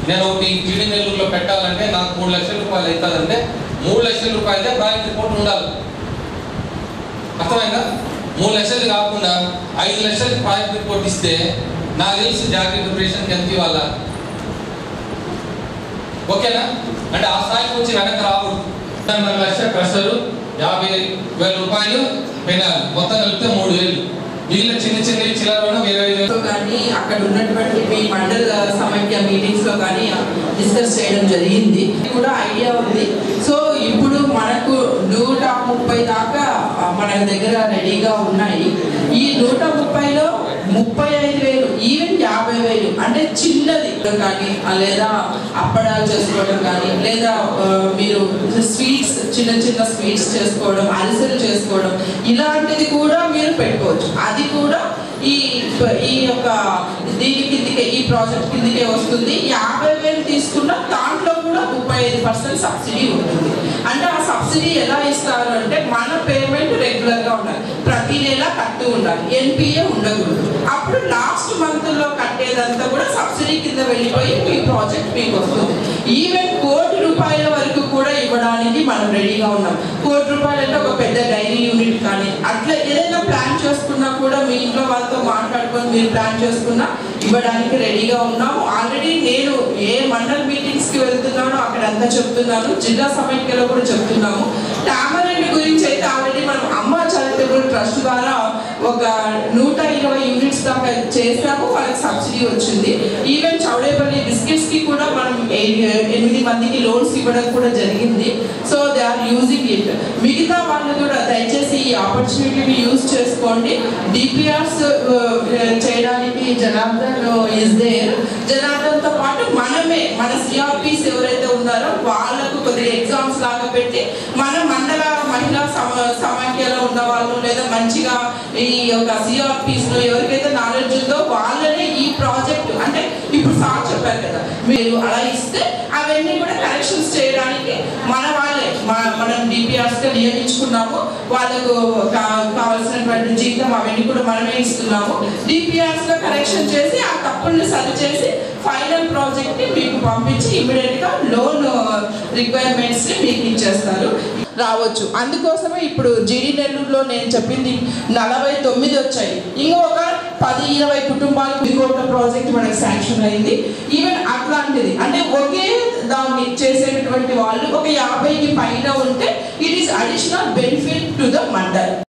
నేను ఒకటి జిడి నెల్లూరులో పెట్టాలంటే నాకు మూడు లక్షల రూపాయలు అవుతుందంటే మూడు లక్షల రూపాయలదే ప్రాజెక్ట్ రిపోర్ట్ ఉండాలి అర్థమైందా మూడు లక్షలు కాకుండా ఐదు లక్షలకి ప్రాజెక్ట్ రిపోర్ట్ ఇస్తే నాకు తెలిసి జాగ్రత్త ప్రిపరేషన్కి ఎంత ఇవ్వాలా ఓకేనా అంటే ఆ స్థాయికి వచ్చి వెనక్కి రాకూడదు రెండున్నర లక్ష క్రషరు యాభై వేల రూపాయలు పెనాలి మొత్తం కలిపితే మూడు వేలు మిగిలిన చిన్న చిన్న చిల్లర ఇరవై ఐదు వేలు లో కానీ అక్కడ ఉన్నటువంటి మీ మండల సమైక్య మీటింగ్స్ లో కానీ డిస్కస్ చేయడం జరిగింది ఇది కూడా ఐడియా ఉంది సో ఇప్పుడు మనకు నూట ముప్పై దాకా ఆ, మన దగ్గర రెడీగా ఉన్నాయి ఈ నూట ముప్పైలో ముప్పై ఐదు వేలు ఈవెన్ యాభై వేలు అంటే చిన్నది కానీ ఆ, లేదా అప్పడాలు చేసుకోవడం కానీ లేదా ఆ, మీరు స్వీట్స్ చిన్న చిన్న స్వీట్స్ చేసుకోవడం అరిసెలు చేసుకోవడం ఇలాంటిది కూడా మీరు పెట్టుకోవచ్చు అది కూడా ఈ ఈ యొక్క దీని కిందకే ఈ ప్రాజెక్ట్ కిందకే వస్తుంది యాభై వేలు తీసుకున్న దాంట్లో కూడా ముప్పై ఐదు పర్సెంట్ సబ్సిడీ ఉంటుంది అంటే ఆ సబ్సిడీ ఎలా ఇస్తారు అంటే మన పేమెంట్ రెగ్యులర్ గా ఉండాలి ప్రతి నెల కడుతూ ఉండాలి ఎన్పిఏ ఉండకూడదు అప్పుడు లాస్ట్ మంత్ లో కట్టేదంతా కూడా సబ్సిడీ కింద వెళ్ళిపోయి మీ ప్రాజెక్ట్ మీకు వస్తుంది ఈవెన్ కోటి రూపాయల వరకు కూడా ఇవ్వడానికి మనం రెడీగా ఉన్నాం కోటి రూపాయలు అంటే ఒక పెద్ద డైరీ యూనిట్ కానీ అట్లా ఏదైనా ప్లాన్ చేసుకున్నా కూడా మీ ఇంట్లో వాళ్ళతో మాట్లాడుకొని మీరు ప్లాన్ చేసుకున్నా ఇవ్వడానికి రెడీగా ఉన్నాము ఆల్రెడీ నేను ఏ మండల్ మీటింగ్స్ కి వెళ్తున్నానో అక్కడ అంతా చెప్తున్నాను జిల్లా సమైక్యలో కూడా చెప్తున్నాము టామరెడ్డి గురించి అయితే ఆల్రెడీ మనం అమ్మ చారిటబుల్ ట్రస్ట్ ద్వారా ఒక నూట ఇరవై యూనిట్స్ దాకా చేసాము వాళ్ళకి సబ్సిడీ వచ్చింది ఈవెన్ చౌడేపల్లి బిస్కెట్స్ కి కూడా మనం ఏ- ఎనిమిది మందికి లోన్స్ ఇవ్వడం కూడా జరిగింది so they are using it మిగతా వాళ్ళు కూడా దయచేసి ఈ ఆపర్చునిటీని యూజ్ చేసుకోండి డిపిఆర్స్ చేయడానికి జనార్దన్ ఇస్ దేర్ జనార్దన్ తో పాటు మనమే మన సిఆర్పిస్ ఎవరైతే ఉన్నారో వాళ్ళకు కొద్దిగా ఎగ్జామ్స్ లాగా పెట్టి మన మండల మహిళా సమ సమాఖ్యలో ఉన్న వాళ్ళు లేదా మంచిగా ఈ యొక్క సిఆర్పిస్ లో ఎవరికైతే నాలెడ్జ్ ఉందో వాళ్ళనే ఈ ప్రాజెక్ట్ అంటే ఇప్పుడు సార్ చెప్పారు కదా మీరు అలా ఇస్తే అవన్నీ కూడా కరెక్షన్స్ చేయడానికి మన వాళ్ళే మ- మనం డిపిఆర్స్ గా నియమించుకున్నాము వాళ్ళకు కా- కావాల్సినటువంటి జీతం అవన్నీ కూడా మనమే ఇస్తున్నాము డిపిఆర్స్ లో కరెక్షన్ చేసి ఆ తప్పుల్ని సరి చేసి ఫైనల్ ప్రాజెక్ట్ ని మీకు పంపించి ఇమీడియట్ గా లోన్ రిక్వైర్మెంట్స్ ని మీకు ఇచ్చేస్తారు రావచ్చు అందుకోసమే ఇప్పుడు జీడి నెల్లూరులో నేను చెప్పింది నలభై తొమ్మిది వచ్చాయి ఇంకొక పది ఇరవై కుటుంబాలకు ఇంకొక ప్రాజెక్ట్ మనకి శాంక్షన్ అయింది ఈవెన్ అట్లాంటిది అంటే ఒకే దాన్ని చేసేటటువంటి వాళ్ళు ఒక యాభైకి పైన ఉంటే it is additional benefit to the mandal